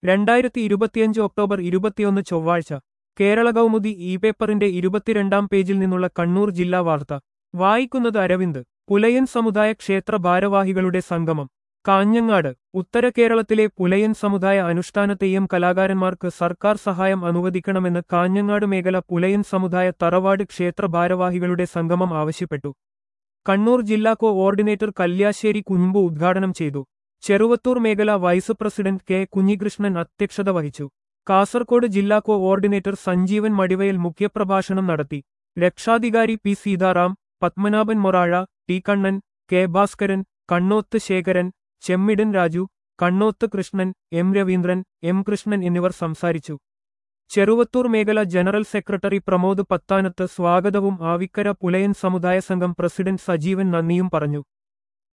രണ്ടായിരത്തി ഇരുപത്തിയഞ്ച് ഒക്ടോബർ ഇരുപത്തിയൊന്ന് ചൊവ്വാഴ്ച കേരള കൗമുദി ഇ പേപ്പറിന്റെ ഇരുപത്തിരണ്ടാം പേജിൽ നിന്നുള്ള കണ്ണൂർ ജില്ലാ വാർത്ത വായിക്കുന്നത് അരവിന്ദ് പുലയൻ സമുദായ ക്ഷേത്ര ഭാരവാഹികളുടെ സംഗമം കാഞ്ഞങ്ങാട് ഉത്തര കേരളത്തിലെ പുലയൻ സമുദായ അനുഷ്ഠാന തെയ്യം കലാകാരന്മാർക്ക് സർക്കാർ സഹായം അനുവദിക്കണമെന്ന് കാഞ്ഞങ്ങാട് മേഖല പുലയൻ സമുദായ തറവാട് ക്ഷേത്ര ഭാരവാഹികളുടെ സംഗമം ആവശ്യപ്പെട്ടു കണ്ണൂർ ജില്ലാ കോഓർഡിനേറ്റർ കല്യാശ്ശേരി കുഞ്ഞുമ്പു ഉദ്ഘാടനം ചെയ്തു ചെറുവത്തൂർ മേഖല വൈസ് പ്രസിഡന്റ് കെ കുഞ്ഞികൃഷ്ണൻ അധ്യക്ഷത വഹിച്ചു കാസർകോട് ജില്ലാ കോഓർഡിനേറ്റർ സഞ്ജീവൻ മടിവയൽ മുഖ്യപ്രഭാഷണം നടത്തി രക്ഷാധികാരി P Seetharam Padmanabhan Morazha T Kannan K Bhaskaran Kannoth Sekharan Chemmidan Raju Kannoth Krishnan M Raveendran M Krishnan എന്നിവർ സംസാരിച്ചു ചെറുവത്തൂർ മേഖല ജനറൽ സെക്രട്ടറി പ്രമോദ് പത്താനത്ത് സ്വാഗതവും ആവിക്കര പുലയൻ സമുദായ സംഘം പ്രസിഡന്റ് സജീവൻ നന്ദിയും പറഞ്ഞു